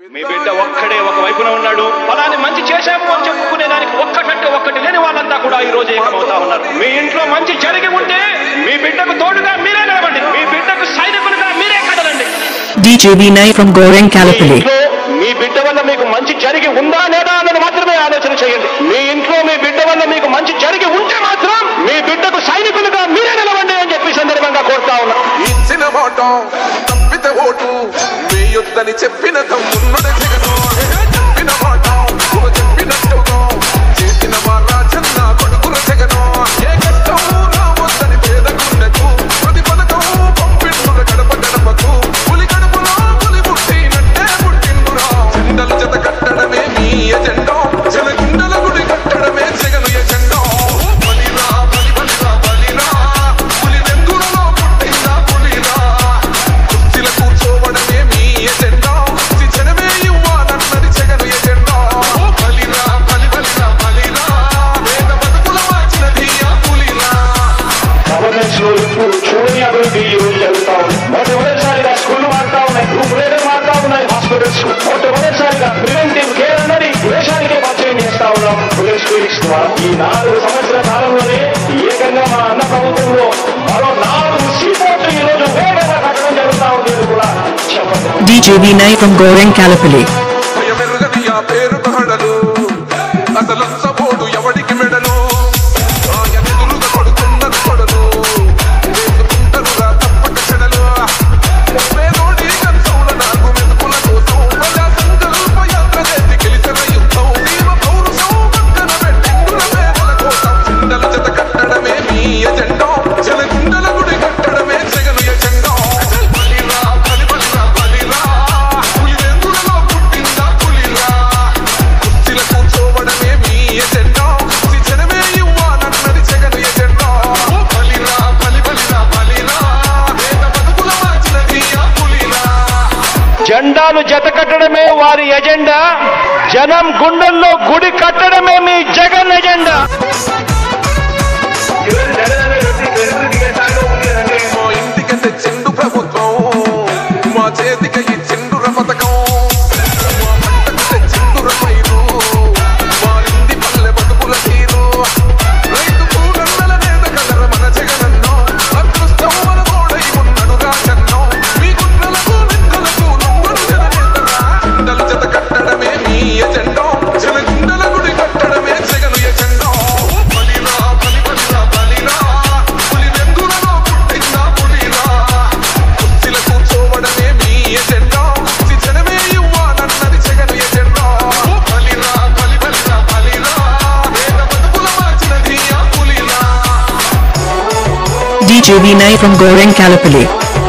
మీ బిడ్డ ఒక్కడే ఒక వైపున ఉన్నాడు ఫలాన్ని మంచి చేశాము అని చెప్పుకునే దానికి ఒక్కటంటే ఒక్కటి లేని వాళ్ళంతా కూడా ఈ రోజు ఏకమవుతా ఉన్నారు మీ ఇంట్లో మంచి జరిగి ఉంటే మీ బిడ్డకు తోడుగా మీరే నిలవండి మీ బిడ్డకు సైనికులుగా మీరే కదలండి DJ Vinay from Goreng me Kalapalli. ఇంట్లో మీ బిడ్డ వల్ల మీకు మంచి జరిగి ఉందా లేదా అన్నది మాత్రమే ఆలోచన చేయండి మీ ఇంట్లో మీ బిడ్డ వల్ల మీకు మంచి జరిగి ఉంటే మాత్రం మీ బిడ్డకు సైనికులుగా మీరే నిలవండి అని చెప్పి సందర్భంగా కోరుతా ఉన్నా ఇచ్చిన మాట తప్పితే ఓటు వేయొద్దని చెప్పిన తమ్మున్నడ జగను చెప్పిన మాట నువ్వు చెప్పినట్టుగా చేసిన మా రాజన్న కొడుకుల జగను ఏ కష్టం రావద్దని పేద గుండెకు ప్రతి పథకం పంపించుల గడప గడపకు పులి గడపలో పులి పుట్టినట్టే పుట్టిండురా జెండలు జత కట్టడమే మీ ఎజెండా జన గుండెల గుడి కట్టడమే జగను ఎజెండా బలిరా బలి బలిరా బలిరా పులి వెందులలో పుట్టిందా పులిరా కుర్చీల కూర్చోవడమే మీ ఎజెండా శిక్షణమే ఇవ్వాలన్నది జగను ఎజెండా ఓ బలిరా బలి బలిరా బలిరా వేద బతుకుల మార్చినది ఆ పులిరా గవర్నెన్స్ లో ఇప్పుడు చూడని అభివృద్ధి ఈ రోజు జరుగుతా ఉంది మొట్టమొదటిసారిగా స్కూల్ మారుతా ఉన్నాయి గ్రూప్ రేడర్ మారుతా ఉన్నాయి హాస్పిటల్స్ మొట్టమొదటిసారిగా ప్రివెంటివ్ కేర్ అన్నది దేశానికే పరిచయం చేస్తా ఉన్నాం పోలీస్ క్లినిక్స్ ద్వారా ఈ నాలుగు సంవత్సరాల కాలంలోనే ఏకంగా మా అన్న ప్రభుత్వంలో మరో నాలుగు సీపోర్ట్లు ఈ రోజు వేగంగా కట్టడం జరుగుతా ఉంది అని కూడా చెప్పండి DJ Vinay from Goreng Kalapalli. భయమెరుగని ఆ పేరు హడలు అసలంత పోడు ఎవడికి మెడలు ఆయన ఎదురుగా కొడుతున్నది కొడలు వేసుకుంటారుగా తప్పక చెడలు పేదోడి కంచంల నాకు మెతుకుల కోసం ప్రజా సంకల్ప యాత్ర చేసి గెలిచిన యుద్ధం జీవ పౌరుషం పక్కన పెట్టిండుల పేదల కోసం చిందల జత కట్టడమే మీ ఎజెండా జల గుండెల గుడి కట్టడమే జగను ఎజెండా బలిరా బలి బలిరా బలిరా పులి వెందులలో పుట్టిందా పులిరా కుర్చీల కూర్చోవడమే మీ ఎజెండా శిక్షణమే ఇవ్వాలన్నది జగను ఎజెండా ఓ బలిరా బలి బలిరా బలిరా వేద బతుకుల మార్చినది ఆ పులిరా జెండాలు జత కట్టడమే వారి ఎజెండా జనం గుండెల్లో గుడి కట్టడమే మీ జగన్ ఎజెండా మా ఇంటికి తెచ్చిండు ప్రభుత్వం మా చేతికి ఇచ్చిండుర పథకం మా పంటకు తెచ్చిండుర పైరు మారింది పల్లె బతుకుల తీరు రైతు కూగన్నల నేత కలర మన జగనన్నో అదృష్టం మన తోడై ఉన్నడు రాజన్నో మీ గుండెలకు నిందలకు నొంగడు జననేతరా గుండెల జత కట్టడమే మీ ఎజెండో జన గుండెల గుడి కట్టడమే జగను ఎజెండో బలిరా బలి బలిరా బలిరా పులి వెందులలో పుట్టిందా పులిరా కుర్చీల కూర్చోవడమే మీ ఎజెండా శిక్షణమే ఇవ్వాలన్నది జగను ఎజెండా ఓ బలిరా బలి బలిరా బలిరా వేద బతుకుల మార్చినది ఆ పులిరా DJ Vinay from Goreng Kalapalli.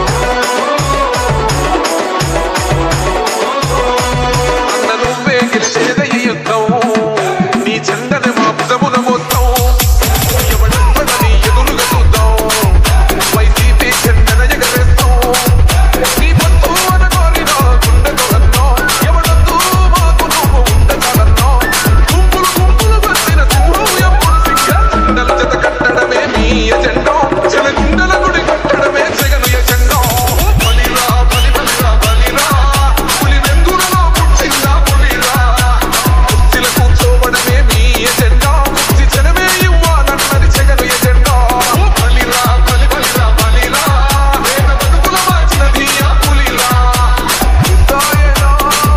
అన్న నువ్వే గెలిచేద ఈ యుద్ధం నీ జెండని మా భుజమున మొత్తం ఎవడెవ్వడని ఎదురుగా చూద్దాం వైసీపీ జెండన ఎగరేస్తాం నీ పొత్తు అన కోరిన గుండెతో అన్నో ఎవడొద్దు మాకు నువ్వు ఉండగలన్నో గుంపులు గుంపులు వచ్చిన సింహం ఎప్పుడు సింగ జెండల జత కట్టడమే మీ ఎజెండో జన గుండెల గుడి కట్టడమే జగను ఎజెండో బలిరా బలి బలిరా బలిరా పులి వెందులలో పుట్టిందా పులిరా కుర్చీల కూర్చోవడమే మీ ఎజెండా శిక్షణమే ఇవ్వాలన్నది జగను ఎజెండా బలిరా బలి బలిరా బలిరా వేద బతుకుల మార్చినది ఆ పులిరా పెద్దాయనా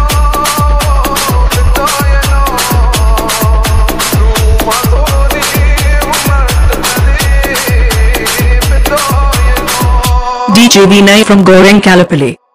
పెద్దాయనా నువ్వు మాతోనే ఉన్నట్టున్నదే పెద్దాయనా DJ Vinay from Goreng Kalapalli.